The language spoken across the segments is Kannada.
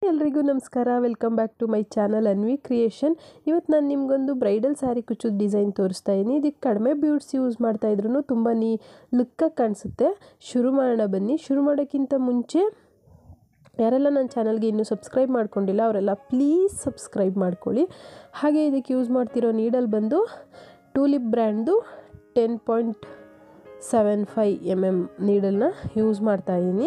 ಎಲ್ರಿಗೂ ನಮಸ್ಕಾರ welcome back to my channel Anvi creation ಇವತ್ತು ನಾನು ನಿಮಗೊಂದು ಬ್ರೈಡಲ್ ಸ್ಯಾರಿ ಕುಚ್ಚೋದು ಡಿಸೈನ್ ತೋರಿಸ್ತಾ ಇದ್ದೀನಿ ಇದಕ್ಕೆ ಕಡಿಮೆ ಬ್ಯೂಟ್ಸ್ ಯೂಸ್ ಮಾಡ್ತಾ ಇದ್ರೂ ತುಂಬ ನೀ ಲುಕ್ಕಾಗಿ ಕಾಣಿಸುತ್ತೆ ಶುರು ಮಾಡೋಣ ಬನ್ನಿ ಶುರು ಮಾಡೋಕ್ಕಿಂತ ಮುಂಚೆ ಯಾರೆಲ್ಲ ನನ್ನ ಚಾನಲ್ಗೆ ಇನ್ನೂ ಸಬ್ಸ್ಕ್ರೈಬ್ ಮಾಡ್ಕೊಂಡಿಲ್ಲ ಅವರೆಲ್ಲ ಪ್ಲೀಸ್ ಸಬ್ಸ್ಕ್ರೈಬ್ ಮಾಡ್ಕೊಳ್ಳಿ ಹಾಗೆ ಇದಕ್ಕೆ ಯೂಸ್ ಮಾಡ್ತಿರೋ ನೀಡಲ್ ಬಂದು ಟೂಲಿಪ್ ಬ್ರ್ಯಾಂಡ್ದು ten point seven five M M ನೀಡಲ್ನ ಯೂಸ್ ಮಾಡ್ತಾ ಇದ್ದೀನಿ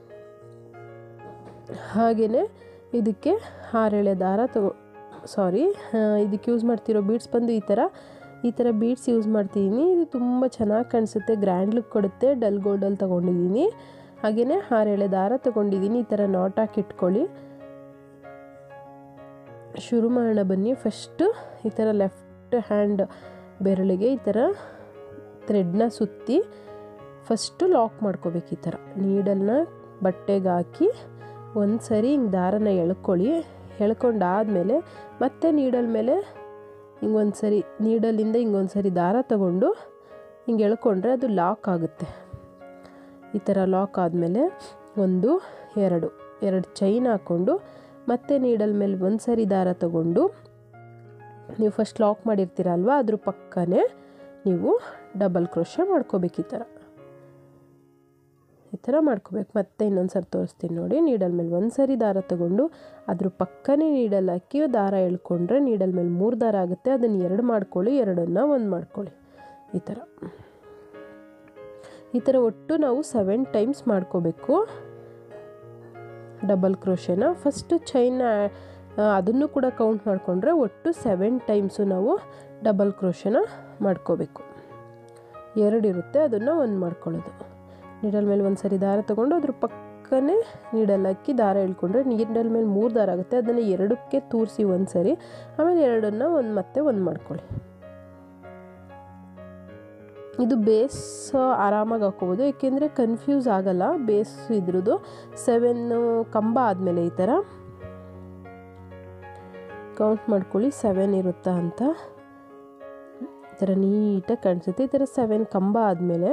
ಹಾಗೆಯೇ ಇದಕ್ಕೆ ಹಾರೆಳೆ ದಾರ ತಗೋ ಸಾರಿ ಇದಕ್ಕೆ ಯೂಸ್ ಮಾಡ್ತಿರೋ ಬೀಡ್ಸ್ ಬಂದು ಈ ಥರ ಈ ಥರ ಬೀಡ್ಸ್ ಯೂಸ್ ಮಾಡ್ತಿದ್ದೀನಿ ಇದು ತುಂಬ ಚೆನ್ನಾಗಿ ಕಾಣಿಸುತ್ತೆ ಗ್ರ್ಯಾಂಡ್ ಲುಕ್ ಕೊಡುತ್ತೆ ಡಲ್ ಗೋಲ್ಡಲ್ಲಿ ತೊಗೊಂಡಿದ್ದೀನಿ ಹಾಗೆಯೇ ಹಾರೆಳೆ ದಾರ ತೊಗೊಂಡಿದ್ದೀನಿ ಈ ಥರ ನಾಟ್ ಹಾಕಿ ಇಟ್ಕೊಳ್ಳಿ ಶುರು ಮಾಡೋಣ ಬನ್ನಿ ಫಸ್ಟು ಈ ಥರ ಲೆಫ್ಟ್ ಹ್ಯಾಂಡ್ ಬೆರಳಿಗೆ ಈ ಥರ ಥ್ರೆಡ್ನ ಸುತ್ತಿ ಫಸ್ಟು ಲಾಕ್ ಮಾಡ್ಕೋಬೇಕು ಈ ಥರ ನೀಡಲ್ನ ಬಟ್ಟೆಗೆ ಹಾಕಿ ಒಂದು ಸರಿ ಹಿಂಗೆ ದಾರನ ಎಳ್ಕೊಳ್ಳಿ ಎಳ್ಕೊಂಡಾದಮೇಲೆ ಮತ್ತೆ ನೀಡಲ್ ಮೇಲೆ ಹಿಂಗೆ ಒಂದು ಸರಿ ನೀಡಲಿಂದ ಹಿಂಗೊಂದು ಸರಿ ದಾರ ತಗೊಂಡು ಹಿಂಗೆ ಎಳ್ಕೊಂಡ್ರೆ ಅದು ಲಾಕ್ ಆಗುತ್ತೆ ಈ ಥರ ಲಾಕ್ ಆದಮೇಲೆ ಒಂದು ಎರಡು ಎರಡು ಚೈನ್ ಹಾಕ್ಕೊಂಡು ಮತ್ತೆ ನೀಡಲ್ ಮೇಲೆ ಒಂದು ಸರಿ ದಾರ ತಗೊಂಡು ನೀವು ಫಸ್ಟ್ ಲಾಕ್ ಮಾಡಿರ್ತೀರಲ್ವ ಅದ್ರ ಪಕ್ಕನೇ ನೀವು ಡಬಲ್ ಕ್ರೋಶ ಮಾಡ್ಕೋಬೇಕು ಈ ಥರ ಈ ಥರ ಮಾಡ್ಕೋಬೇಕು ಮತ್ತೆ ಇನ್ನೊಂದು ಸರಿ ತೋರಿಸ್ತೀನಿ ನೋಡಿ ನೀಡಲ್ ಮೇಲೆ ಒಂದು ಸರಿ ದಾರ ತಗೊಂಡು ಅದ್ರ ಪಕ್ಕನೇ ನೀಡಲ್ ಹಾಕಿ ದಾರ ಎಳ್ಕೊಂಡ್ರೆ ನೀಡಲ್ ಮೇಲೆ ಮೂರು ದಾರ ಆಗುತ್ತೆ ಅದನ್ನು ಎರಡು ಮಾಡ್ಕೊಳ್ಳಿ ಎರಡನ್ನು ಒಂದು ಮಾಡ್ಕೊಳ್ಳಿ ಈ ಥರ ಈ ಥರ ಒಟ್ಟು ನಾವು ಸೆವೆನ್ ಟೈಮ್ಸ್ ಮಾಡ್ಕೋಬೇಕು ಡಬಲ್ ಕ್ರೋಶೆನ ಫಸ್ಟು ಚೈನ ಅದನ್ನು ಕೂಡ ಕೌಂಟ್ ಮಾಡಿಕೊಂಡ್ರೆ ಒಟ್ಟು ಸೆವೆನ್ ಟೈಮ್ಸು ನಾವು ಡಬಲ್ ಕ್ರೋಶನ ಮಾಡ್ಕೋಬೇಕು ಎರಡಿರುತ್ತೆ ಅದನ್ನು ಒಂದು ಮಾಡ್ಕೊಳ್ಳೋದು ನೀಡಲ್ ಮೇಲೆ ಒಂದು ಸರಿ ದಾರ ತೊಗೊಂಡು ಅದ್ರ ಪಕ್ಕನೇ ನೀಡಲ್ ಹಾಕಿ ದಾರ ಇಳ್ಕೊಂಡ್ರೆ ನೀಡಲ್ ಮೇಲೆ ಮೂರು ದಾರ ಆಗುತ್ತೆ ಅದನ್ನು ಎರಡಕ್ಕೆ ತೂರಿಸಿ ಒಂದು ಸರಿ ಆಮೇಲೆ ಎರಡನ್ನು ಒಂದು ಮತ್ತೆ ಒಂದು ಮಾಡ್ಕೊಳ್ಳಿ ಇದು ಬೇಸ್ ಆರಾಮಾಗಿ ಹಾಕೋಬೋದು ಏಕೆಂದರೆ ಕನ್ಫ್ಯೂಸ್ ಆಗಲ್ಲ ಬೇಸ್ ಇದ್ರದ್ದು ಸೆವೆನ್ನು ಕಂಬ ಆದಮೇಲೆ ಈ ಥರ ಕೌಂಟ್ ಮಾಡ್ಕೊಳ್ಳಿ ಸೆವೆನ್ ಇರುತ್ತಾ ಅಂತ ಈ ಥರ ನೀಟಾಗಿ ಕಾಣಿಸುತ್ತೆ ಈ ಥರ ಸೆವೆನ್ ಕಂಬ ಆದಮೇಲೆ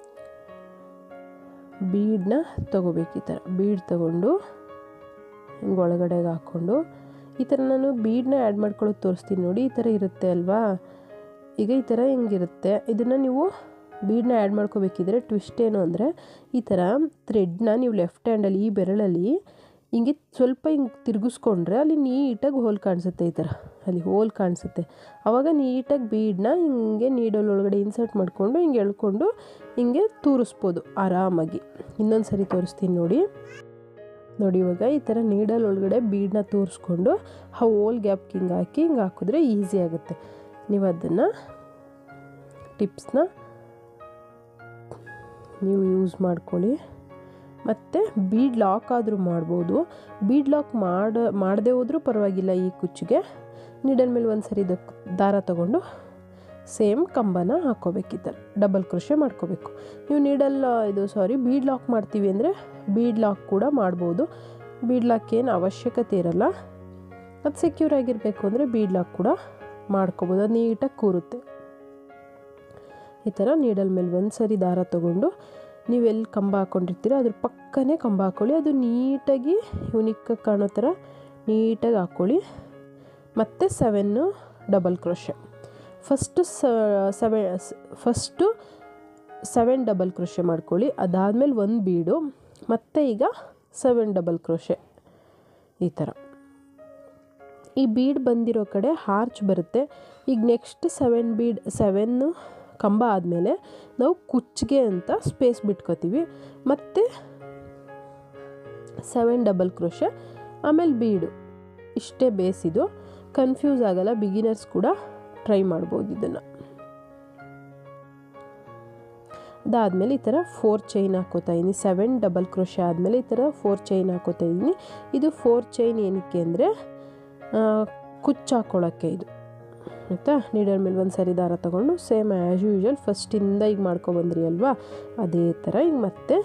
ಬೀಡನ್ನ ತೊಗೋಬೇಕು ಈ ಥರ ಬೀಡ್ ತೊಗೊಂಡು ಹಿಂಗೆ ಒಳಗಡೆಗೆ ಹಾಕ್ಕೊಂಡು ಈ ಥರ ನಾನು ಬೀಡನ್ನ ಆ್ಯಡ್ ಮಾಡ್ಕೊಳ್ಳೋದು ತೋರಿಸ್ತೀನಿ ನೋಡಿ ಈ ಥರ ಇರುತ್ತೆ ಅಲ್ವಾ ಈಗ ಈ ಥರ ಹಿಂಗಿರುತ್ತೆ ಇದನ್ನು ನೀವು ಬೀಡನ್ನ ಆ್ಯಡ್ ಮಾಡ್ಕೋಬೇಕಿದ್ರೆ ಟ್ವಿಸ್ಟ್ ಏನು ಅಂದರೆ ಈ ಥರ ಥ್ರೆಡ್ನ ನೀವು ಲೆಫ್ಟ್ ಹ್ಯಾಂಡಲ್ಲಿ ಈ ಬೆರಳಲ್ಲಿ ಹಿಂಗೆ ಸ್ವಲ್ಪ ಹಿಂಗೆ ತಿರುಗಿಸ್ಕೊಂಡ್ರೆ ಅಲ್ಲಿ ನೀಟಾಗಿ ಹೋಲ್ ಕಾಣಿಸುತ್ತೆ ಈ ಥರ ಅಲ್ಲಿ ಹೋಲ್ ಕಾಣಿಸುತ್ತೆ ಆವಾಗ ನೀಟಾಗಿ ಬೀಡನ್ನ ಹಿಂಗೆ ನೀಡಲ್ ಒಳಗಡೆ ಇನ್ಸರ್ಟ್ ಮಾಡಿಕೊಂಡು ಹಿಂಗೆ ಎಳ್ಕೊಂಡು ಹಿಂಗೆ ತೂರಿಸ್ಬೋದು ಆರಾಮಾಗಿ ಇನ್ನೊಂದು ಸರಿ ತೋರಿಸ್ತೀನಿ ನೋಡಿ ನೋಡಿ ಇವಾಗ ಈ ಥರ ನೀಡಲ್ ಒಳಗಡೆ ಬೀಡನ್ನ ತೋರಿಸ್ಕೊಂಡು ಆ ಹೋಲ್ ಗ್ಯಾಪ್ ಹಿಂಗೆ ಹಾಕಿ ಹಿಂಗೆ ಹಾಕಿದ್ರೆ ಈಸಿ ಆಗುತ್ತೆ ನೀವು ಅದನ್ನು ಟಿಪ್ಸ್ನ ನೀವು ಯೂಸ್ ಮಾಡ್ಕೊಳ್ಳಿ ಮತ್ತು ಬೀಡ್ ಲಾಕ್ ಆದರೂ ಮಾಡ್ಬೋದು ಬೀಡ್ ಲಾಕ್ ಮಾಡ ಮಾಡದೆ ಹೋದರೂ ಪರವಾಗಿಲ್ಲ ಈ ಕುಚ್ಚಿಗೆ ನೀಡಲ್ ಮೇಲೆ ಒಂದು ಸರಿ ದಾರ ತಗೊಂಡು ಸೇಮ್ ಕಂಬನ ಹಾಕ್ಕೋಬೇಕಿದ್ದರೆ ಡಬಲ್ ಕ್ರೋಶೆ ಮಾಡ್ಕೋಬೇಕು ನೀವು ನೀಡಲ್ ಇದು ಸಾರಿ ಬೀಡ್ ಲಾಕ್ ಮಾಡ್ತೀವಿ ಅಂದರೆ ಬೀಡ್ ಲಾಕ್ ಕೂಡ ಮಾಡ್ಬೋದು ಬೀಡ್ ಲಾಕ್ ಏನು ಅವಶ್ಯಕತೆ ಇರಲ್ಲ ಅದು ಸೆಕ್ಯೂರ್ ಆಗಿರಬೇಕು ಅಂದರೆ ಬೀಡ್ ಲಾಕ್ ಕೂಡ ಮಾಡ್ಕೋಬೋದು ಅದು ನೀಟಾಗಿ ಕೂರುತ್ತೆ ಈ ಥರ ನೀಡಲ್ ಮೇಲೆ ಒಂದು ಸರಿ ದಾರ ತೊಗೊಂಡು ನೀವೆಲ್ಲಿ ಕಂಬ ಹಾಕ್ಕೊಂಡಿರ್ತೀರೋ ಅದ್ರ ಪಕ್ಕನೇ ಕಂಬ ಹಾಕ್ಕೊಳ್ಳಿ ಅದು ನೀಟಾಗಿ ಯುನಿಕ್ಕಾಗಿ ಕಾಣೋ ಥರ ನೀಟಾಗಿ ಹಾಕ್ಕೊಳ್ಳಿ ಮತ್ತು ಸೆವೆನ್ನು ಡಬಲ್ ಕ್ರೋಶೆ ಫಸ್ಟು ಸೆವೆ ಫಸ್ಟು ಸೆವೆನ್ ಡಬಲ್ ಕ್ರೋಶೆ ಮಾಡ್ಕೊಳ್ಳಿ ಅದಾದಮೇಲೆ ಒಂದು ಬೀಡು ಮತ್ತು ಈಗ ಸೆವೆನ್ ಡಬಲ್ ಕ್ರೋಶೆ ಈ ಥರ ಈ ಬೀಡ್ ಬಂದಿರೋ ಕಡೆ ಹಾರ್ಚ್ ಬರುತ್ತೆ ಈಗ ನೆಕ್ಸ್ಟ್ ಸೆವೆನ್ ಬೀಡ್ ಸೆವೆನ್ನು ಕಂಬ ಆದಮೇಲೆ ನಾವು ಕುಚ್ಚಿಗೆ ಅಂತ ಸ್ಪೇಸ್ ಬಿಟ್ಕೋತೀವಿ ಮತ್ತು ಸೆವೆನ್ ಡಬಲ್ ಕ್ರೋಶೆ ಆಮೇಲೆ ಬೀಡು ಇಷ್ಟೇ ಬೇಸಿದು ಕನ್ಫ್ಯೂಸ್ ಆಗಲ್ಲ ಬಿಗಿನರ್ಸ್ ಕೂಡ ಟ್ರೈ ಮಾಡ್ಬೋದು ಇದನ್ನು ಅದಾದಮೇಲೆ ಈ ಥರ ಫೋರ್ ಚೈನ್ ಹಾಕೋತಾ ಇದ್ದೀನಿ ಸೆವೆನ್ ಡಬಲ್ ಕ್ರೋಶೆ ಆದಮೇಲೆ ಈ ಥರ ಫೋರ್ ಚೈನ್ ಹಾಕೋತಾ ಇದ್ದೀನಿ ಇದು ಫೋರ್ ಚೈನ್ ಏನಕ್ಕೆ ಅಂದರೆ ಕುಚ್ಚು ಹಾಕ್ಕೊಳ್ಳೋಕ್ಕೆ ಇದು ಆಯಿತಾ ನೀಡಲ್ ಮೇಲೆ ಒಂದು ಸರಿ ದಾರ ತೊಗೊಂಡು ಸೇಮ್ ಆ್ಯಸ್ ಯೂಶ್ವಲ್ ಫಸ್ಟಿಂದ ಈಗ ಮಾಡ್ಕೊಬಂದ್ರಿ ಅಲ್ವಾ ಅದೇ ಥರ ಈಗ ಮತ್ತೆ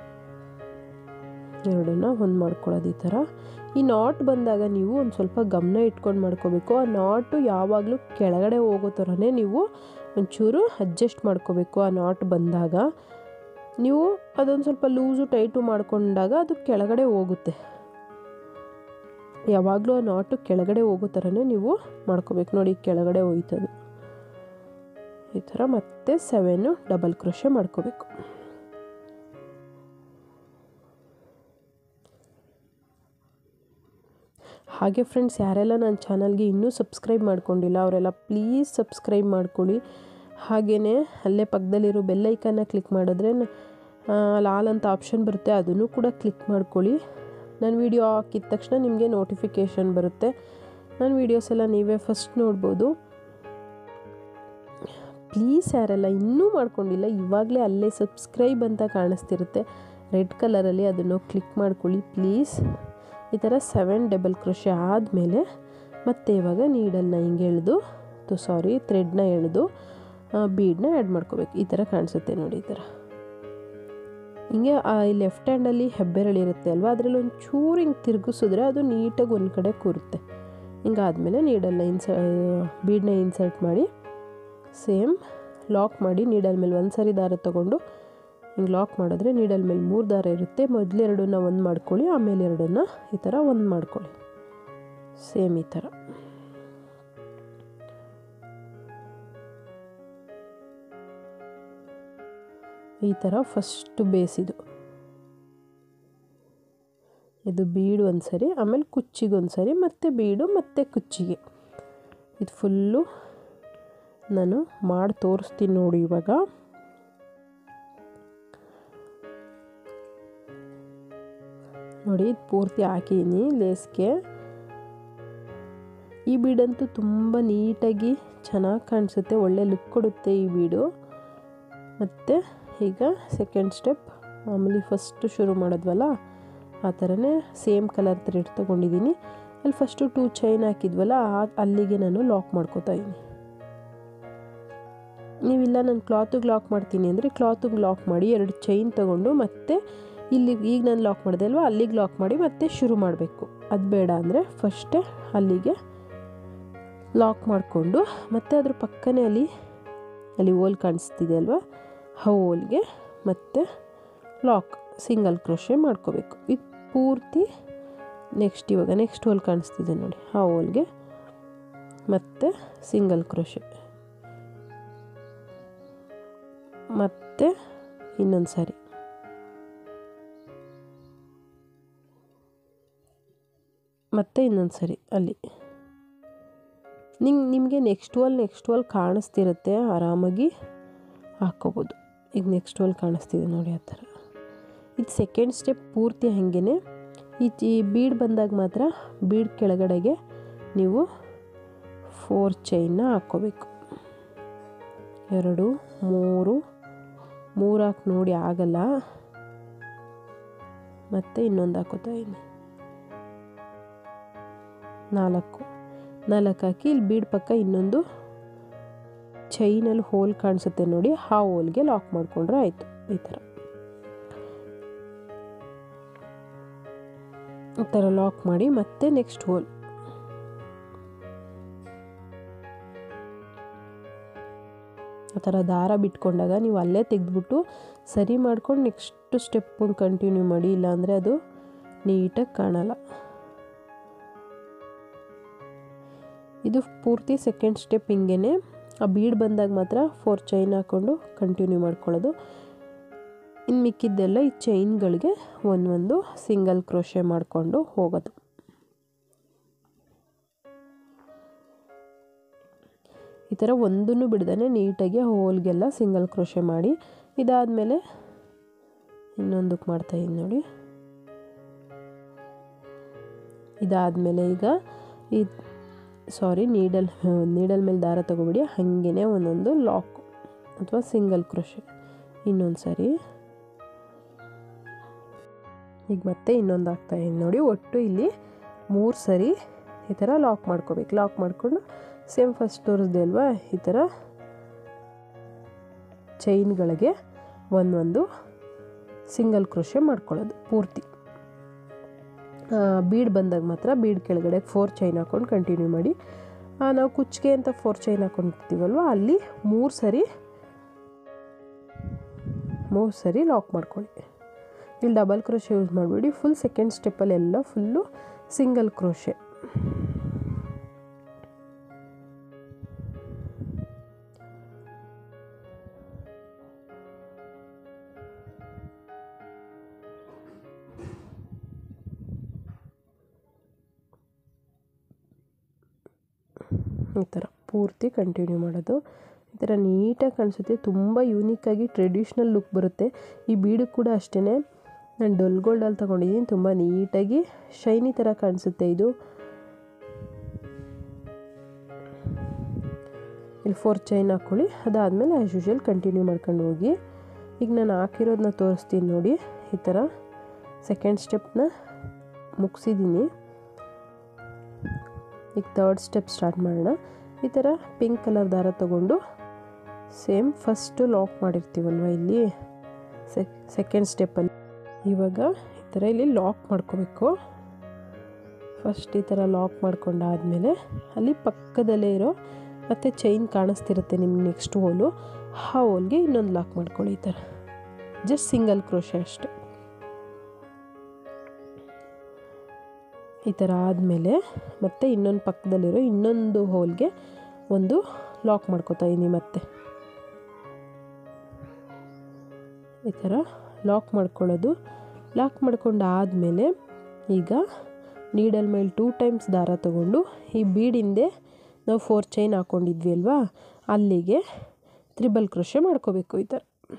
ಎರಡನ್ನ ಒಂದು ಮಾಡ್ಕೊಳ್ಳೋದು ಈ ಥರ ಈ ನಾಟ್ ಬಂದಾಗ ನೀವು ಒಂದು ಸ್ವಲ್ಪ ಗಮನ ಇಟ್ಕೊಂಡು ಮಾಡ್ಕೋಬೇಕು ಆ ನಾಟು ಯಾವಾಗಲೂ ಕೆಳಗಡೆ ಹೋಗೋ ಥರನೇ ನೀವು ಒಂಚೂರು ಅಡ್ಜಸ್ಟ್ ಮಾಡ್ಕೋಬೇಕು ಆ ನಾಟ್ ಬಂದಾಗ ನೀವು ಅದೊಂದು ಸ್ವಲ್ಪ ಲೂಸು ಟೈಟು ಮಾಡ್ಕೊಂಡಾಗ ಅದು ಕೆಳಗಡೆ ಹೋಗುತ್ತೆ ಯಾವಾಗಲೂ ಆ ನಾಟು ಕೆಳಗಡೆ ಹೋಗೋ ಥರನೇ ನೀವು ಮಾಡ್ಕೋಬೇಕು ನೋಡಿ ಕೆಳಗಡೆ ಹೋಯ್ತದು ಈ ಥರ ಮತ್ತೆ ಸೆವೆನ್ನು ಡಬಲ್ ಕ್ರೋಶೆ ಮಾಡ್ಕೋಬೇಕು ಹಾಗೆ ಫ್ರೆಂಡ್ಸ್ ಯಾರೆಲ್ಲ ನನ್ನ ಚಾನಲ್ಗೆ ಇನ್ನೂ ಸಬ್ಸ್ಕ್ರೈಬ್ ಮಾಡ್ಕೊಂಡಿಲ್ಲ ಅವರೆಲ್ಲ ಪ್ಲೀಸ್ ಸಬ್ಸ್ಕ್ರೈಬ್ ಮಾಡ್ಕೊಳ್ಳಿ ಹಾಗೆಯೇ ಅಲ್ಲೇ ಪಕ್ಕದಲ್ಲಿರೋ ಬೆಲ್ಲೈಕನ್ನ ಕ್ಲಿಕ್ ಮಾಡಿದ್ರೆ ಲಾಲ್ ಅಂತ ಆಪ್ಷನ್ ಬರುತ್ತೆ ಅದನ್ನು ಕೂಡ ಕ್ಲಿಕ್ ಮಾಡ್ಕೊಳ್ಳಿ ನಾನು ವಿಡಿಯೋ ಹಾಕಿದ ತಕ್ಷಣ ನಿಮಗೆ ನೋಟಿಫಿಕೇಷನ್ ಬರುತ್ತೆ ನನ್ನ ವೀಡಿಯೋಸ್ ಎಲ್ಲ ನೀವೇ ಫಸ್ಟ್ ನೋಡ್ಬೋದು ಪ್ಲೀಸ್ ಯಾರೆಲ್ಲ ಇನ್ನೂ ಮಾಡ್ಕೊಂಡಿಲ್ಲ ಇವಾಗಲೇ ಅಲ್ಲೇ ಸಬ್ಸ್ಕ್ರೈಬ್ ಅಂತ ಕಾಣಿಸ್ತಿರುತ್ತೆ ರೆಡ್ ಕಲರಲ್ಲಿ ಅದನ್ನು ಕ್ಲಿಕ್ ಮಾಡ್ಕೊಳ್ಳಿ ಪ್ಲೀಸ್ ಈ ಥರ ಸೆವೆನ್ ಡಬಲ್ ಕ್ರೋಶೆ ಆದಮೇಲೆ ಮತ್ತೆ ಇವಾಗ ನೀಡಲ್ನ ಹಿಂಗೆ ಎಳೆದು ತು ಸಾರಿ ಥ್ರೆಡ್ನ ಎಳೆದು ಬೀಡನ್ನ ಆ್ಯಡ್ ಮಾಡ್ಕೋಬೇಕು ಈ ಥರ ಕಾಣಿಸುತ್ತೆ ನೋಡಿ ಈ ಥರ ಹಿಂಗೆ ಈ ಲೆಫ್ಟ್ ಹ್ಯಾಂಡಲ್ಲಿ ಹೆಬ್ಬೆರಳಿರುತ್ತೆ ಅಲ್ವಾ ಅದರಲ್ಲಿ ಒಂದು ಚೂರು ಹಿಂಗೆ ತಿರುಗಿಸಿದ್ರೆ ಅದು ನೀಟಾಗಿ ಒಂದು ಕಡೆ ಕೂರುತ್ತೆ ಹಿಂಗಾದ್ಮೇಲೆ ನೀಡಲ್ನ ಇನ್ಸ ಬೀಡನ್ನ ಇನ್ಸರ್ಟ್ ಮಾಡಿ ಸೇಮ್ ಲಾಕ್ ಮಾಡಿ ನೀಡಲ್ ಮೇಲೆ ಒಂದು ಸರಿ ದಾರ ತೊಗೊಂಡು ಹಿಂಗೆ ಲಾಕ್ ಮಾಡಿದ್ರೆ ನೀಡಲ್ ಮೇಲೆ ಮೂರು ದಾರ ಇರುತ್ತೆ ಮೊದಲೆರಡನ್ನ ಒಂದು ಮಾಡ್ಕೊಳ್ಳಿ ಆಮೇಲೆ ಎರಡನ್ನ ಈ ಥರ ಒಂದು ಮಾಡ್ಕೊಳ್ಳಿ ಸೇಮ್ ಈ ಥರ ಈ ಥರ ಫಸ್ಟ್ ಬೇಸ್ ಇದು ಇದು ಬೀಡು ಒಂದು ಸರಿ ಆಮೇಲೆ ಕುಚ್ಚಿಗೆ ಒಂದು ಸರಿ ಮತ್ತೆ ಬೀಡು ಮತ್ತೆ ಕುಚ್ಚಿಗೆ ಇದು ಫುಲ್ಲು ನಾನು ಮಾಡಿ ತೋರಿಸ್ತೀನಿ ನೋಡಿ ಇವಾಗ ನೋಡಿ ಇದು ಪೂರ್ತಿ ಹಾಕಿದ್ದೀನಿ ಲೇಸ್ಗೆ ಈ ಬೀಡಂತೂ ತುಂಬ ನೀಟಾಗಿ ಚೆನ್ನಾಗಿ ಕಾಣಿಸುತ್ತೆ ಒಳ್ಳೆ ಲುಕ್ ಕೊಡುತ್ತೆ ಈ ಬೀಡು ಮತ್ತು ಈಗ ಸೆಕೆಂಡ್ ಸ್ಟೆಪ್ ಮಾಮೂಲಿ ಫಸ್ಟು ಶುರು ಮಾಡಿದ್ವಲ್ಲ ಆ ಥರನೇ ಸೇಮ್ ಕಲರ್ ಥ್ರೆಡ್ ತೊಗೊಂಡಿದ್ದೀನಿ ಅಲ್ಲಿ ಫಸ್ಟು ಟೂ ಚೈನ್ ಹಾಕಿದ್ವಲ್ಲ ಅಲ್ಲಿಗೆ ನಾನು ಲಾಕ್ ಮಾಡ್ಕೋತಾ ಇದ್ದೀನಿ ನೀವಿಲ್ಲ ನಾನು ಕ್ಲಾತಿಗೆ ಲಾಕ್ ಮಾಡ್ತೀನಿ ಅಂದರೆ ಕ್ಲಾತಿಗೆ ಲಾಕ್ ಮಾಡಿ ಎರಡು ಚೈನ್ ತೊಗೊಂಡು ಮತ್ತೆ ಇಲ್ಲಿ ಈಗ ನಾನು ಲಾಕ್ ಮಾಡಿದೆ ಅಲ್ವಾ ಅಲ್ಲಿಗೆ ಲಾಕ್ ಮಾಡಿ ಮತ್ತೆ ಶುರು ಮಾಡಬೇಕು ಅದು ಬೇಡ ಅಂದರೆ ಫಸ್ಟೇ ಅಲ್ಲಿಗೆ ಲಾಕ್ ಮಾಡಿಕೊಂಡು ಮತ್ತೆ ಅದ್ರ ಪಕ್ಕನೇ ಅಲ್ಲಿ ಅಲ್ಲಿ ಹೋಲ್ ಕಾಣಿಸ್ತಿದೆ ಅಲ್ವಾ ಆ ಹೋಲ್ಗೆ ಮತ್ತೆ ಲಾಕ್ ಸಿಂಗಲ್ ಕ್ರೋಶೆ ಮಾಡ್ಕೋಬೇಕು ಇದು ಪೂರ್ತಿ ನೆಕ್ಸ್ಟ್ ಇವಾಗ ನೆಕ್ಸ್ಟ್ ಹೋಲ್ ಕಾಣಿಸ್ತಿದೆ ನೋಡಿ ಆ ಹೋಲ್ಗೆ ಮತ್ತೆ ಸಿಂಗಲ್ ಕ್ರೋಶೆ ಮತ್ತೆ ಇನ್ನೊಂದು ಸಾರಿ ಮತ್ತೆ ಇನ್ನೊಂದು ಸರಿ ಅಲ್ಲಿ ನಿಂಗೆ ನಿಮಗೆ ನೆಕ್ಸ್ಟ್ ವಾಲ್ ನೆಕ್ಸ್ಟ್ ವಾಲ್ ಕಾಣಿಸ್ತಿರುತ್ತೆ ಆರಾಮಾಗಿ ಹಾಕ್ಕೋಬೋದು ಈಗ ನೆಕ್ಸ್ಟ್ ವಾಲ್ ಕಾಣಿಸ್ತಿದೆ ನೋಡಿ ಆ ಥರ ಇದು ಸೆಕೆಂಡ್ ಸ್ಟೆಪ್ ಪೂರ್ತಿ ಹಾಗೇ ಈ ಈ ಬೀಡ್ ಬಂದಾಗ ಮಾತ್ರ ಬೀಡ್ ಕೆಳಗಡೆಗೆ ನೀವು ಫೋರ್ ಚೈನ್ನ ಹಾಕ್ಕೋಬೇಕು ಎರಡು ಮೂರು ಮೂರು ಹಾಕಿ ನೋಡಿ ಆಗಲ್ಲ ಮತ್ತು ಇನ್ನೊಂದು ಹಾಕೋತಾ ಇದ್ದೀನಿ ನಾಲ್ಕು ನಾಲ್ಕು ಹಾಕಿ ಇಲ್ಲಿ ಬೀಡ್ ಪಕ್ಕ ಇನ್ನೊಂದು ಚೈನಲ್ಲಿ ಹೋಲ್ ಕಾಣಿಸುತ್ತೆ ನೋಡಿ ಆ ಹೋಲ್ಗೆ ಲಾಕ್ ಮಾಡಿಕೊಂಡ್ರೆ ಆಯಿತು ಈ ಥರ ಈ ಥರ ಲಾಕ್ ಮಾಡಿ ಮತ್ತೆ ನೆಕ್ಸ್ಟ್ ಹೋಲ್ ಆ ಥರ ದಾರ ಬಿಟ್ಕೊಂಡಾಗ ನೀವು ಅಲ್ಲೇ ತೆಗೆದ್ಬಿಟ್ಟು ಸರಿ ಮಾಡ್ಕೊಂಡು ನೆಕ್ಸ್ಟ್ ಸ್ಟೆಪ್ಪನ್ನು ಕಂಟಿನ್ಯೂ ಮಾಡಿ ಇಲ್ಲಾಂದರೆ ಅದು ನೀಟಾಗಿ ಕಾಣಲ್ಲ ಇದು ಪೂರ್ತಿ ಸೆಕೆಂಡ್ ಸ್ಟೆಪ್ ಹಿಂಗೇ ಆ ಬೀಡ್ ಬಂದಾಗ ಮಾತ್ರ ಫೋರ್ ಚೈನ್ ಹಾಕ್ಕೊಂಡು ಕಂಟಿನ್ಯೂ ಮಾಡ್ಕೊಳ್ಳೋದು ಇನ್ನು ಮಿಕ್ಕಿದ್ದೆಲ್ಲ ಈ ಚೈನ್ಗಳಿಗೆ ಒಂದೊಂದು ಸಿಂಗಲ್ ಕ್ರೋಶೆ ಮಾಡಿಕೊಂಡು ಹೋಗೋದು ಈ ಥರ ಒಂದನ್ನು ಬಿಡ್ದೇ ನೀಟಾಗಿ ಹೋಲ್ಗೆಲ್ಲ ಸಿಂಗಲ್ ಕ್ರೋಶೆ ಮಾಡಿ ಇದಾದಮೇಲೆ ಇನ್ನೊಂದಕ್ಕೆ ಮಾಡ್ತಾಯಿದ್ದೀನಿ ನೋಡಿ ಇದಾದಮೇಲೆ ಈಗ ಈ ಸಾರಿ ನೀಡಲ್ ನೀಡಲ್ ಮೇಲೆ ದಾರ ತೊಗೊಬಿಡಿ ಹಾಗೇ ಒಂದೊಂದು ಲಾಕ್ ಅಥವಾ ಸಿಂಗಲ್ ಕ್ರೋಶೆ ಇನ್ನೊಂದು ಸರಿ ಈಗ ಮತ್ತೆ ಇನ್ನೊಂದು ಆಗ್ತಾಯಿದ್ದೀನಿ ನೋಡಿ ಒಟ್ಟು ಇಲ್ಲಿ ಮೂರು ಸರಿ ಈ ಥರ ಲಾಕ್ ಮಾಡ್ಕೋಬೇಕು ಲಾಕ್ ಮಾಡಿಕೊಂಡು ಸೇಮ್ ಫಸ್ಟ್ ತೋರಿಸ್ದೆ ಅಲ್ವಾ ಈ ಥರ ಚೈನ್ಗಳಿಗೆ ಒಂದೊಂದು ಸಿಂಗಲ್ ಕ್ರೋಶೆ ಮಾಡ್ಕೊಳ್ಳೋದು ಪೂರ್ತಿ ಬೀಡ್ ಬಂದಾಗ ಮಾತ್ರ ಬೀಡ್ ಕೆಳಗಡೆ ಫೋರ್ ಚೈನ್ ಹಾಕ್ಕೊಂಡು ಕಂಟಿನ್ಯೂ ಮಾಡಿ ನಾವು ಕುಚ್ಚಿಗೆ ಅಂತ ಫೋರ್ ಚೈನ್ ಹಾಕ್ಕೊಂಡಿರ್ತೀವಲ್ವ ಅಲ್ಲಿ ಮೂರು ಸರಿ ಮೂರು ಸರಿ ಲಾಕ್ ಮಾಡ್ಕೊಳ್ಳಿ ಇಲ್ಲಿ ಡಬಲ್ ಕ್ರೋಶ್ ಯೂಸ್ ಮಾಡಿಬಿಡಿ ಫುಲ್ ಸೆಕೆಂಡ್ ಸ್ಟೆಪ್ಪಲ್ಲೆಲ್ಲ ಫುಲ್ಲು ಸಿಂಗಲ್ ಕ್ರೋಶೆ ಈ ಥರ ಪೂರ್ತಿ ಕಂಟಿನ್ಯೂ ಮಾಡೋದು ಈ ಥರ ನೀಟಾಗಿ ಕಾಣಿಸುತ್ತೆ ತುಂಬ ಯೂನಿಕ್ಕಾಗಿ ಟ್ರೆಡಿಷ್ನಲ್ ಲುಕ್ ಬರುತ್ತೆ ಈ ಬೀಡು ಕೂಡ ಅಷ್ಟೇ ನಾನು ಡೊಲ್ ಗೋಲ್ಡಲ್ಲಿ ತೊಗೊಂಡಿದ್ದೀನಿ ತುಂಬ ನೀಟಾಗಿ ಶೈನಿ ಥರ ಕಾಣಿಸುತ್ತೆ ಇದು ಇಲ್ಲಿ ಫೋರ್ ಚೈನ್ ಹಾಕ್ಕೊಳ್ಳಿ ಅದಾದಮೇಲೆ ಆ್ಯಸ್ ಯೂಶುವಲ್ ಕಂಟಿನ್ಯೂ ಮಾಡ್ಕೊಂಡು ಹೋಗಿ ಈಗ ನಾನು ಹಾಕಿರೋದನ್ನ ತೋರಿಸ್ತೀನಿ ನೋಡಿ ಈ ಥರ ಸೆಕೆಂಡ್ ಸ್ಟೆಪ್ನ ಮುಗಿಸಿದ್ದೀನಿ ಈಗ ತರ್ಡ್ ಸ್ಟೆಪ್ ಸ್ಟಾರ್ಟ್ ಮಾಡೋಣ ಈ ಥರ ಪಿಂಕ್ ಕಲರ್ ದಾರ ತಗೊಂಡು ಸೇಮ್ ಫಸ್ಟು ಲಾಕ್ ಮಾಡಿರ್ತೀವಲ್ವ ಇಲ್ಲಿ ಸೆಕ್ ಸೆಕೆಂಡ್ ಸ್ಟೆಪ್ಪಲ್ಲಿ ಇವಾಗ ಈ ಥರ ಇಲ್ಲಿ ಲಾಕ್ ಮಾಡ್ಕೋಬೇಕು ಫಸ್ಟ್ ಈ ಥರ ಲಾಕ್ ಮಾಡ್ಕೊಂಡಾದಮೇಲೆ ಅಲ್ಲಿ ಪಕ್ಕದಲ್ಲೇ ಇರೋ ಮತ್ತು ಚೈನ್ ಕಾಣಿಸ್ತಿರುತ್ತೆ ನಿಮ್ಗೆ ನೆಕ್ಸ್ಟ್ ಹೋಲು ಆ ಹೋಲ್ಗೆ ಇನ್ನೊಂದು ಲಾಕ್ ಮಾಡ್ಕೊಳ್ಳಿ ಈ ಥರ ಜಸ್ಟ್ ಸಿಂಗಲ್ ಕ್ರೋಶೆ ಅಷ್ಟೆ ಈ ಥರ ಆದಮೇಲೆ ಮತ್ತೆ ಇನ್ನೊಂದು ಪಕ್ಕದಲ್ಲಿರೋ ಇನ್ನೊಂದು ಹೋಲ್ಗೆ ಒಂದು ಲಾಕ್ ಮಾಡ್ಕೋತಾ ಇದ್ದೀನಿ ಮತ್ತೆ ಈ ಥರ ಲಾಕ್ ಮಾಡ್ಕೊಳ್ಳೋದು ಲಾಕ್ ಮಾಡ್ಕೊಂಡು ಆದಮೇಲೆ ಈಗ ನೀಡಲ್ ಮೇಲೆ ಟೂ ಟೈಮ್ಸ್ ದಾರ ತಗೊಂಡು ಈ ಬೀಡಿಂದೆ ನಾವು ಫೋರ್ ಚೈನ್ ಹಾಕ್ಕೊಂಡಿದ್ವಿ ಅಲ್ವಾ ಅಲ್ಲಿಗೆ ತ್ರಿಬಲ್ ಕ್ರೋಶೆ ಮಾಡ್ಕೋಬೇಕು ಈ ಥರ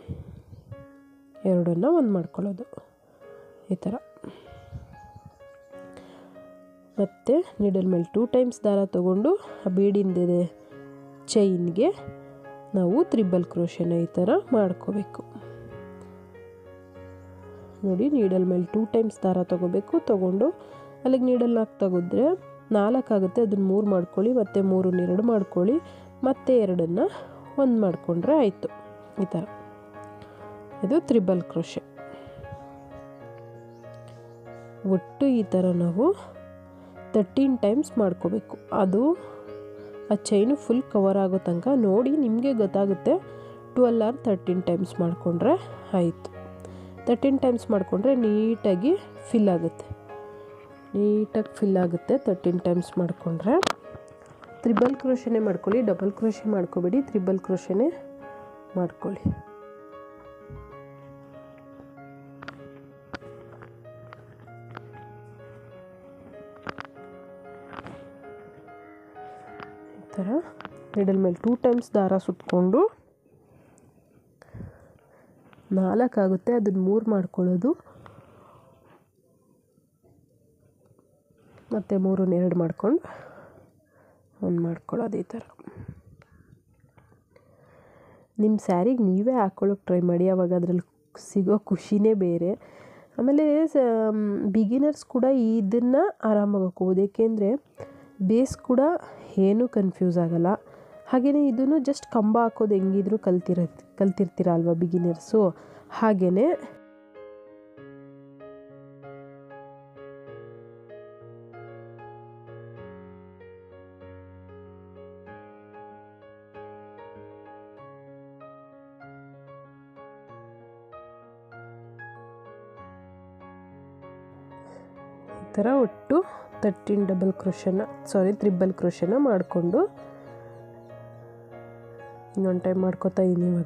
ಎರಡನ್ನ ಒಂದು ಮಾಡ್ಕೊಳ್ಳೋದು ಈ ಥರ ಮತ್ತು ನೀಡಲ್ ಮೇಲೆ ಟೂ ಟೈಮ್ಸ್ ದಾರ ತಗೊಂಡು ಆ ಬೀಡಿಂದಿದೆ ಚೈನ್ಗೆ ನಾವು ತ್ರಿಬಲ್ ಕ್ರೋಶೆನ ಈ ಥರ ಮಾಡ್ಕೋಬೇಕು ನೋಡಿ ನೀಡಲ್ ಮೇಲೆ ಟೂ ಟೈಮ್ಸ್ ದಾರ ತಗೋಬೇಕು ತಗೊಂಡು ಅಲ್ಲಿಗೆ ನೀಡಲ್ ನಾಲ್ಕು ತೆಗೆದ್ರೆ ನಾಲ್ಕಾಗುತ್ತೆ ಅದನ್ನು ಮೂರು ಮಾಡ್ಕೊಳ್ಳಿ ಮತ್ತು ಮೂರನ್ನ ಎರಡು ಮಾಡ್ಕೊಳ್ಳಿ ಮತ್ತೆ ಎರಡನ್ನು ಒಂದು ಮಾಡಿಕೊಂಡ್ರೆ ಆಯಿತು ಈ ಥರ ಇದು ತ್ರಿಬಲ್ ಕ್ರೋಶೆ ಒಟ್ಟು ಈ ಥರ ನಾವು ತರ್ಟೀನ್ ಟೈಮ್ಸ್ ಮಾಡ್ಕೋಬೇಕು ಅದು ಆ ಚೈನು ಫುಲ್ ಕವರ್ ಆಗೋ ತನಕ ನೋಡಿ ನಿಮಗೆ ಗೊತ್ತಾಗುತ್ತೆ ಟ್ವೆಲ್ ಆರ್ ತರ್ಟೀನ್ ಟೈಮ್ಸ್ ಮಾಡಿಕೊಂಡ್ರೆ ಆಯಿತು ತರ್ಟೀನ್ ಟೈಮ್ಸ್ ಮಾಡಿಕೊಂಡ್ರೆ ನೀಟಾಗಿ ಫಿಲ್ ಆಗುತ್ತೆ ನೀಟಾಗಿ ಫಿಲ್ ಆಗುತ್ತೆ ತರ್ಟೀನ್ ಟೈಮ್ಸ್ ಮಾಡಿಕೊಂಡ್ರೆ ತ್ರಿಬಲ್ ಕ್ರೋಶನೇ ಮಾಡ್ಕೊಳ್ಳಿ ಡಬಲ್ ಕ್ರೋಶೆ ಮಾಡ್ಕೋಬೇಡಿ ತ್ರಿಬಲ್ ಕ್ರೋಶನೇ ಮಾಡ್ಕೊಳ್ಳಿ ಈ ಥರ ಮಿಡಲ್ ಮೇಲೆ ಟೂ ಟೈಮ್ಸ್ ದಾರ ಸುತ್ತಕೊಂಡು ನಾಲ್ಕಾಗುತ್ತೆ ಅದನ್ನು ಮೂರು ಮಾಡ್ಕೊಳ್ಳೋದು ಮತ್ತು ಮೂರನ್ನ ಎರಡು ಮಾಡ್ಕೊಂಡು ಒಂದು ಮಾಡ್ಕೊಳ್ಳೋದು ಈ ಥರ ನಿಮ್ಮ ಸ್ಯಾರಿಗೆ ನೀವೇ ಹಾಕ್ಕೊಳ್ಳೋಕೆ ಟ್ರೈ ಮಾಡಿ ಅವಾಗ ಅದರಲ್ಲಿ ಸಿಗೋ ಖುಷಿನೇ ಬೇರೆ ಆಮೇಲೆ ಸ ಬಿಗಿನರ್ಸ್ ಕೂಡ ಇದನ್ನು ಆರಾಮಾಗಿ ಹಾಕೋಬೋದು ಏಕೆಂದರೆ ಬೇಸ್ ಕೂಡ ಏನೂ ಕನ್ಫ್ಯೂಸ್ ಆಗಲ್ಲ ಹಾಗೆಯೇ ಇದನ್ನು ಜಸ್ಟ್ ಕಂಬ ಹಾಕೋದು ಹೆಂಗಿದ್ರು ಕಲ್ತಿರ ಕಲ್ತಿರ್ತೀರ ಅಲ್ವಾ ಬಿಗಿನರ್ಸು ಹಾಗೆಯೇ ಈ ಥರ ಒಟ್ಟು ತರ್ಟೀನ್ ಡಬಲ್ ಕ್ರೋಶನ ಸಾರಿ ತ್ರಿಬಲ್ ಕ್ರೋಶನ ಮಾಡಿಕೊಂಡು ಇನ್ನೊಂದು ಟೈಮ್ ಮಾಡ್ಕೋತಾ ಇದ್ದೀನಿ ಇವಾಗ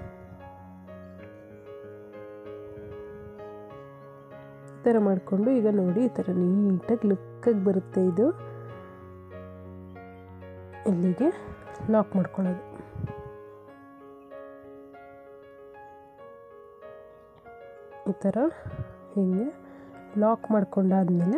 ಈ ಥರ ಮಾಡಿಕೊಂಡು ಈಗ ನೋಡಿ ಈ ಥರ ನೀಟಾಗಿ ಲುಕ್ಕಾಗಿ ಬರುತ್ತೆ ಇದು ಇಲ್ಲಿಗೆ ಲಾಕ್ ಮಾಡ್ಕೊಳ್ಳೋದು ಈ ಥರ ಹೀಗೆ ಲಾಕ್ ಮಾಡ್ಕೊಂಡಾದ್ಮೇಲೆ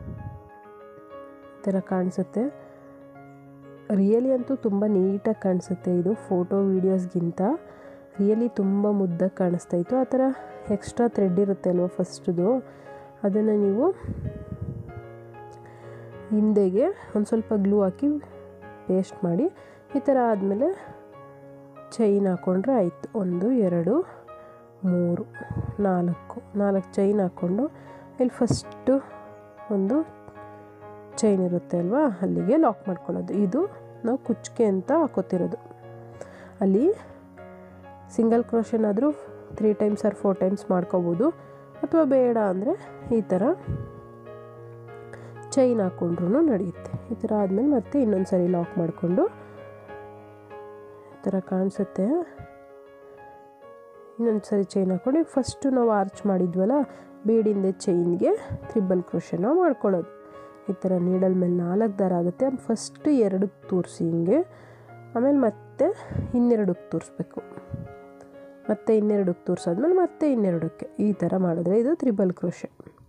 ಈ ಥರ ಕಾಣಿಸುತ್ತೆ ರಿಯಲಿ ಅಂತೂ ತುಂಬ ನೀಟಾಗಿ ಕಾಣಿಸುತ್ತೆ ಇದು ಫೋಟೋ ವೀಡಿಯೋಸ್ಗಿಂತ ರಿಯಲಿ ತುಂಬ ಮುದ್ದಾಗಿ ಕಾಣಿಸ್ತಾ ಇತ್ತು ಆ ಥರ ಎಕ್ಸ್ಟ್ರಾ ಥ್ರೆಡ್ ಇರುತ್ತೆ ಅಲ್ವ ಫಸ್ಟ್ದು ಅದನ್ನು ನೀವು ಹಿಂದೆಗೆ ಒಂದು ಸ್ವಲ್ಪ ಗ್ಲೂ ಹಾಕಿ ಪೇಸ್ಟ್ ಮಾಡಿ ಈ ಥರ ಆದಮೇಲೆ ಚೈನ್ ಹಾಕ್ಕೊಂಡ್ರೆ ಆಯಿತು ಒಂದು ಎರಡು ಮೂರು ನಾಲ್ಕು ನಾಲ್ಕು ಚೈನ್ ಹಾಕ್ಕೊಂಡು ಇಲ್ಲಿ ಫಸ್ಟು ಒಂದು ಚೈನ್ ಇರುತ್ತೆ ಅಲ್ವಾ ಅಲ್ಲಿಗೆ ಲಾಕ್ ಮಾಡ್ಕೊಳ್ಳೋದು ಇದು ನಾವು ಕುಚ್ಕೆ ಅಂತ ಹಾಕೋತಿರೋದು ಅಲ್ಲಿ ಸಿಂಗಲ್ ಕ್ರೋಶನಾದರೂ three times or four times ಮಾಡ್ಕೋಬೋದು ಅಥವಾ ಬೇಡ ಅಂದರೆ ಈ ಥರ ಚೈನ್ ಹಾಕ್ಕೊಂಡ್ರೂ ನಡೆಯುತ್ತೆ ಈ ಥರ ಆದಮೇಲೆ ಮತ್ತೆ ಇನ್ನೊಂದು ಸರಿ ಲಾಕ್ ಮಾಡಿಕೊಂಡು ಈ ಥರ ಕಾಣಿಸುತ್ತೆ ಇನ್ನೊಂದು ಸರಿ ಚೈನ್ ಹಾಕ್ಕೊಂಡು ಫಸ್ಟು ನಾವು ಆರ್ಚ್ ಮಾಡಿದ್ವಲ್ಲ ಬೀಡಿಂದ ಚೈನ್ಗೆ ತ್ರಿಬಲ್ ಕ್ರೋಶನ ಮಾಡ್ಕೊಳ್ಳೋದು ಈ ಥರ ನೀಡಲ್ ಮೇಲೆ ನಾಲ್ಕು ದಾರ ಆಗುತ್ತೆ ಫಸ್ಟ್ ಎರಡಕ್ಕೆ ತೋರಿಸಿ ಹಿಂಗೆ ಆಮೇಲೆ ಮತ್ತೆ ಇನ್ನೆರಡಕ್ಕೆ ತೋರಿಸ್ಬೇಕು ಮತ್ತೆ ಇನ್ನೆರಡಕ್ಕೆ ತೋರಿಸಾದ್ಮೇಲೆ ಮತ್ತೆ ಇನ್ನೆರಡಕ್ಕೆ ಈ ಥರ ಮಾಡಿದ್ರೆ ಇದು ತ್ರಿಬಲ್ ಕ್ರೋಶೆ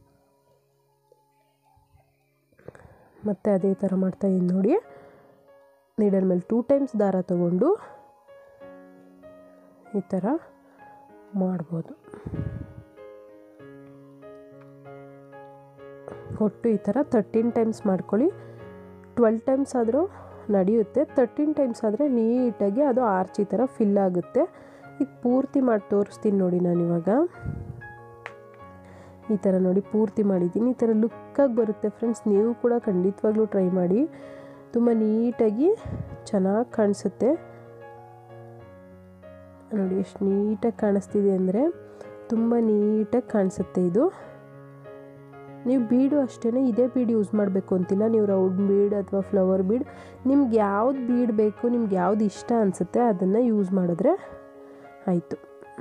ಮತ್ತು ಅದೇ ಥರ ಮಾಡ್ತಾ ಇದ್ದೀನಿ ನೋಡಿ ನೀಡಲ್ ಮೇಲೆ ಟೂ ಟೈಮ್ಸ್ ದಾರ ತಗೊಂಡು ಈ ಥರ ಮಾಡ್ಬೋದು ಒಟ್ಟು ಈ ಥರ ತರ್ಟೀನ್ ಟೈಮ್ಸ್ ಮಾಡ್ಕೊಳ್ಳಿ ಟ್ವೆಲ್ ಟೈಮ್ಸ್ ಆದರೂ ನಡೆಯುತ್ತೆ ತರ್ಟೀನ್ ಟೈಮ್ಸ್ ಆದರೆ ನೀಟಾಗಿ ಅದು ಆರ್ಚ್ ಈ ಥರ ಫಿಲ್ ಆಗುತ್ತೆ ಇದು ಪೂರ್ತಿ ಮಾಡಿ ತೋರಿಸ್ತೀನಿ ನೋಡಿ ನಾನಿವಾಗ ಈ ಥರ ನೋಡಿ ಪೂರ್ತಿ ಮಾಡಿದ್ದೀನಿ ಈ ಥರ ಲುಕ್ಕಾಗಿ ಬರುತ್ತೆ ಫ್ರೆಂಡ್ಸ್ ನೀವು ಕೂಡ ಖಂಡಿತವಾಗ್ಲೂ ಟ್ರೈ ಮಾಡಿ ತುಂಬ ನೀಟಾಗಿ ಚೆನ್ನಾಗಿ ಕಾಣಿಸುತ್ತೆ ನೋಡಿ ಎಷ್ಟು ನೀಟಾಗಿ ಕಾಣಿಸ್ತಿದೆ ಅಂದರೆ ತುಂಬ ನೀಟಾಗಿ ಕಾಣಿಸುತ್ತೆ ಇದು ನೀವು ಬೀಡು ಅಷ್ಟೇ ಇದೇ ಬೀಡ್ ಯೂಸ್ ಮಾಡಬೇಕು ಅಂತಿಲ್ಲ ನೀವು ರೌಂಡ್ ಬೀಡ್ ಅಥವಾ ಫ್ಲವರ್ ಬೀಡ್ ನಿಮ್ಗೆ ಯಾವ್ದು ಬೀಡ್ ಬೇಕು ನಿಮ್ಗೆ ಯಾವ್ದು ಇಷ್ಟ ಅನಿಸುತ್ತೆ ಅದನ್ನು ಯೂಸ್ ಮಾಡಿದ್ರೆ ಆಯಿತು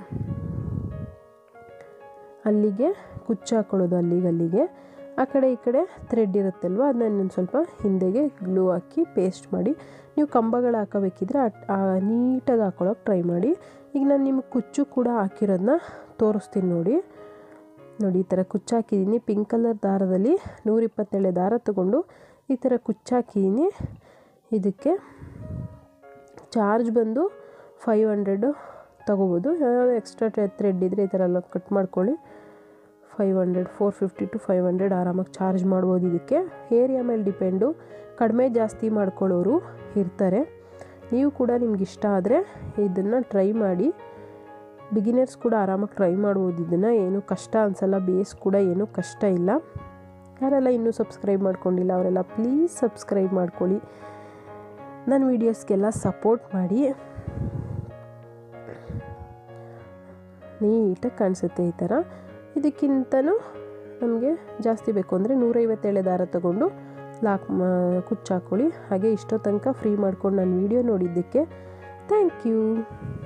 ಅಲ್ಲಿಗೆ ಕುಚ್ಚು ಹಾಕೊಳ್ಳೋದು ಅಲ್ಲಿಗೆ ಅಲ್ಲಿಗೆ ಆ ಕಡೆ ಈ ಕಡೆ ಥ್ರೆಡ್ ಇರುತ್ತಲ್ವ ಅದನ್ನ ಇನ್ನೊಂದು ಸ್ವಲ್ಪ ಹಿಂದೆಗೆ ಗ್ಲೂ ಹಾಕಿ ಪೇಸ್ಟ್ ಮಾಡಿ ನೀವು ಕಂಬಗಳು ಹಾಕೋಬೇಕಿದ್ರೆ ನೀಟಾಗಿ ಹಾಕೊಳ್ಳೋಕೆ ಟ್ರೈ ಮಾಡಿ ಈಗ ನಾನು ನಿಮಗೆ ಕುಚ್ಚು ಕೂಡ ಹಾಕಿರೋದನ್ನ ತೋರಿಸ್ತೀನಿ ನೋಡಿ ನೋಡಿ ಈ ಥರ ಕುಚ್ಚು ಹಾಕಿದ್ದೀನಿ ಪಿಂಕ್ ಕಲರ್ ದಾರದಲ್ಲಿ ನೂರಿಪ್ಪತ್ತೇಳೆ ದಾರ ತಗೊಂಡು ಈ ಥರ ಕುಚ್ಚು ಹಾಕಿದ್ದೀನಿ ಇದಕ್ಕೆ ಚಾರ್ಜ್ ಬಂದು ಫೈವ್ ಹಂಡ್ರೆಡು ತೊಗೋಬೋದು ಯಾವ್ಯಾವ ಎಕ್ಸ್ಟ್ರಾ ಥ್ರೆಡ್ ಇದ್ದರೆ ಈ ಥರ ಎಲ್ಲ ಕಟ್ ಮಾಡ್ಕೊಳ್ಳಿ five hundred four fifty to five hundred ಆರಾಮಾಗಿ ಚಾರ್ಜ್ ಮಾಡ್ಬೋದು ಇದಕ್ಕೆ ಏರಿಯಾ ಮೇಲೆ ಡಿಪೆಂಡು ಕಡಿಮೆ ಜಾಸ್ತಿ ಮಾಡ್ಕೊಳ್ಳೋರು ಇರ್ತಾರೆ ನೀವು ಕೂಡ ನಿಮ್ಗೆ ಇಷ್ಟ ಆದರೆ ಇದನ್ನು ಟ್ರೈ ಮಾಡಿ ಬಿಗಿನರ್ಸ್ ಕೂಡ ಆರಾಮಾಗಿ ಟ್ರೈ ಮಾಡ್ಬೋದು ಇದನ್ನು ಏನೂ ಕಷ್ಟ ಅನಿಸಲ್ಲ ಬೇಸ್ ಕೂಡ ಏನೂ ಕಷ್ಟ ಇಲ್ಲ ಯಾರೆಲ್ಲ ಇನ್ನೂ ಸಬ್ಸ್ಕ್ರೈಬ್ ಮಾಡ್ಕೊಂಡಿಲ್ಲ ಅವರೆಲ್ಲ ಪ್ಲೀಸ್ ಸಬ್ಸ್ಕ್ರೈಬ್ ಮಾಡ್ಕೊಳ್ಳಿ ನನ್ನ ವೀಡಿಯೋಸ್ಗೆಲ್ಲ ಸಪೋರ್ಟ್ ಮಾಡಿ ನೀಟಾಗಿ ಕಾಣಿಸುತ್ತೆ ಈ ಥರ ಇದಕ್ಕಿಂತನೂ ನಮಗೆ ಜಾಸ್ತಿ ಬೇಕು ಅಂದರೆ ನೂರೈವತ್ತೇಳೆ ದಾರ ತಗೊಂಡು ಲಾಕ್ ಕುಚ್ಚು ಹಾಕ್ಕೊಳ್ಳಿ ಹಾಗೆ ಇಷ್ಟೋ ತನಕ ಫ್ರೀ ಮಾಡ್ಕೊಂಡು ನಾನು ವೀಡಿಯೋ ನೋಡಿದ್ದಕ್ಕೆ ಥ್ಯಾಂಕ್ ಯು